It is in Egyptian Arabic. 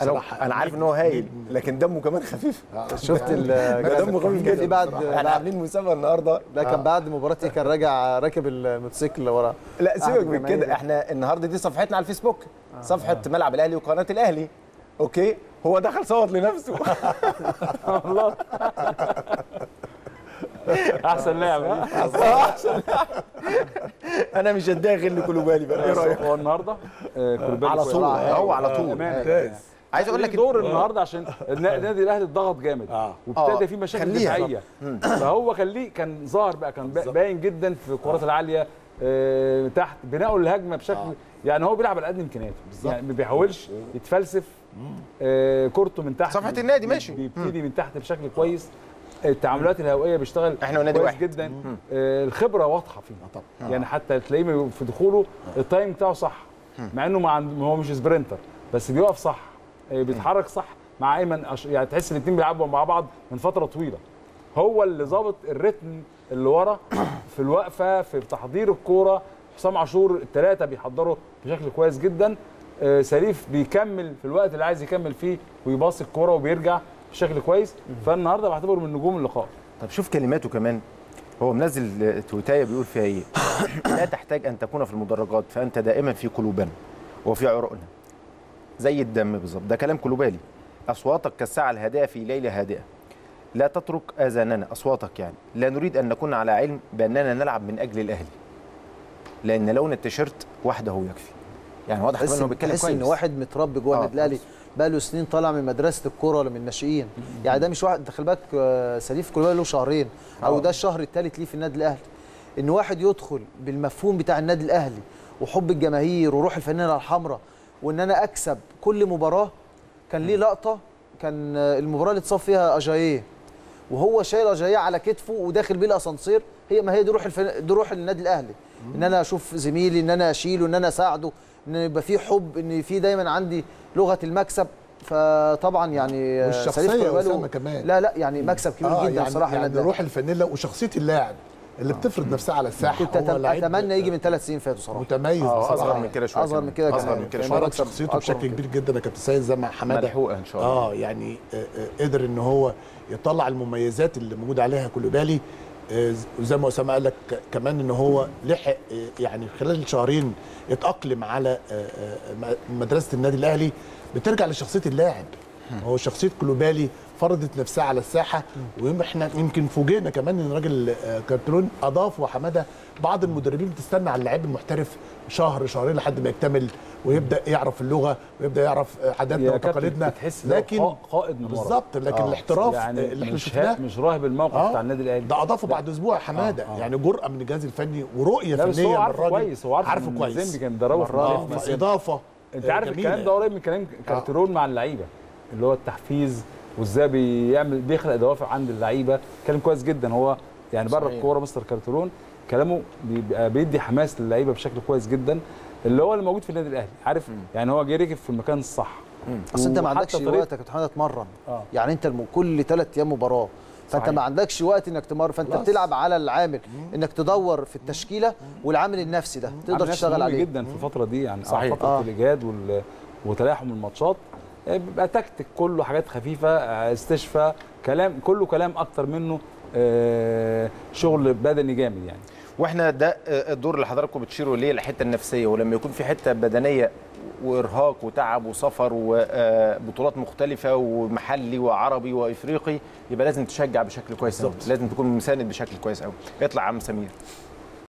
انا بصراحة انا عارف ان هو هايل لكن دمه كمان خفيف شفت ال دمه خفيف كان جدا في بعد احنا عاملين مسابقه النهارده لا كان بعد مباراه إيه؟ كان راجع راكب الموتوسيكل ورا لا سيبك قعد من جماهير. كده احنا النهارده دي صفحتنا على الفيسبوك صفحه ملعب الاهلي وقناه الاهلي اوكي هو دخل صوت لنفسه والله احسن لاعب ها؟ انا مش هديها غير لكلوبالي بقى ايه رايك هو النهارده آه، كولوبالي على كويس. طول آه، هو على طول أمان. ممتاز عايز اقول ليه لك دور النهارده عشان النا- النادي الاهلي اتضغط جامد آه. وابتدى آه. في مشاكل خليها. دفاعيه فهو كان ليه كان ظاهر بقى كان با- باين جدا في الكرات العاليه آه، تحت بناءه الهجمه بشكل يعني هو بيلعب على قد امكانياته يعني ما بيحاولش يتفلسف آه، كورته من تحت صفحة النادي ماشي. بيبتدي من تحت بشكل كويس التعاملات الهوائيه بيشتغل إحنا والنادي كويس واحد. جدا آه، الخبره واضحه فيه طبعا يعني حتى تلاقيه في دخوله التايم بتاعه صح مع انه ما عند هو مش سبرنتر بس بيقف صح آه، بيتحرك صح مع ايمن أش... يعني تحس الاثنين بيلعبوا مع بعض من فتره طويله هو اللي ظابط الريتم اللي ورا في الوقفه في تحضير الكوره حسام عاشور الثلاثه بيحضروا بشكل كويس جدا آه، سليف بيكمل في الوقت اللي عايز يكمل فيه ويباصي الكوره وبيرجع بشكل كويس فالنهارده بعتبره من نجوم اللقاء طب شوف كلماته كمان هو منزل تويتايه بيقول فيها ايه لا تحتاج ان تكون في المدرجات فانت دائما في قلوبنا وفي عروقنا زي الدم بالظبط ده كلام كلوبالي اصواتك كالساعه الهادئه في ليله هادئه لا تترك اذاننا اصواتك يعني لا نريد ان نكون على علم باننا نلعب من اجل الاهلي لان لون التيشيرت وحده يكفي يعني واضح كمان تحس انه بيتكلم تحس كويس ان واحد متربي جوه آه، النادي الاهلي بقى له سنين طالع من مدرسه الكوره ولا من الناشئين يعني ده مش واحد انت خلي بالك آه، سليف كولوبالي له شهرين او آه. ده الشهر الثالث ليه في النادي الاهلي ان واحد يدخل بالمفهوم بتاع النادي الاهلي وحب الجماهير وروح الفانله الحمراء وان انا اكسب كل مباراه كان ليه لقطه كان آه، المباراه اللي اتصاب فيها اجاييه وهو شايل اجاييه على كتفه وداخل بيه الاسانسير هي ما هي دي روح الفن... دي روح النادي الاهلي ان انا اشوف زميلي ان انا اشيله ان انا اساعده ان يبقى في حب ان في دايما عندي لغه المكسب فطبعا يعني آه، والشخصية سليف يا كولوبالي أسامة كمان. لا لا يعني مكسب كبير جدا يعني بصراحه يعني النادي روح الفانيلا وشخصيه اللاعب اللي بتفرض نفسها على الساحه كنت هو أتم- لعيب اتمنى يجي من ثلاث سنين فاتوا صراحه متميز آه، اصغر بصراحة. من كده شويه اصغر من كده اصغر كمان. من كده كان شويه فرض مكسب شخصيته أكبر بشكل من كبير جدا يا كابتن سيد زي ما حماده ملحوقه ان شاءالله اه يعني آه، آه، قدر ان هو يطلع المميزات اللي موجود عليها كولوبالي آه، وزي ما اسامه قال لك ك- كمان ان هو لحق آه، يعني خلال شهرين يتاقلم على آه، آه، م- مدرسه النادي الاهلي بترجع لشخصيه اللاعب هو شخصيه كولوبالي فرضت نفسها على الساحه واحنا يمكن فوجئنا كمان ان راجل آه، كارترون اضاف وحماده بعض المدربين بتستنى على اللاعب المحترف شهر شهرين لحد ما يكتمل ويبدا يعرف اللغه ويبدا يعرف آه، عاداتنا يا كابتن وتقاليدنا بتحس إن هو لكن قا- قائد من ورا. بالظبط لكن آه. الاحتراف يعني آه، اللي احنا مش شفناه ها- مش راهب الموقف آه. بتاع النادي الاهلي ده اضافه بعد اسبوع يا حماده آه، آه. يعني جرأه من الجهاز الفني ورؤيه لا بس فنيه هو من عارفه الراجل كويس هو عارفه عارفه من كويس زين كان بيدربه في آه، الجيم. فاضافه انت آه، عارف جميلة. الكلام ده قريب من كلام كارترون مع اللعيبه اللي هو التحفيز وازاي بيعمل بيخلق دوافع عند اللعيبه كلام كويس جدا هو يعني بره صحيح. الكوره مستر كارترون كلامه بيبقى بيدي حماس للعيبه بشكل كويس جدا اللي هو اللي موجود في النادي الاهلي عارف يعني هو جه ركب في المكان الصح اصل انت ما وحتى عندكش طريقة- وقت يا كابتن حماده تتمرن آه. يعني انت الم... كل ثلاث ايام مباراه فانت صحيح. ما عندكش وقت انك تمرن فانت خلاص. بتلعب على العامل انك تدور في التشكيله والعامل النفسي ده تقدر عامل نفسه تشتغل مهم عليه جدا في الفتره دي يعني صحيح. فتره آه. الايجاد وال... وتلاحم الماتشات آه، بيبقى تكتيك كله حاجات خفيفه آه، استشفاء كلام كله كلام اكتر منه آه، شغل بدني جامد يعني واحنا ده آه، الدور اللي حضراتكم بتشيروا ليه الحته النفسيه ولما يكون في حته بدنيه وارهاق وتعب وسفر وبطولات مختلفه ومحلي وعربي وافريقي يبقى لازم تشجع بشكل كويس قوي لازم تكون مساند بشكل كويس قوي اطلع يا عم سمير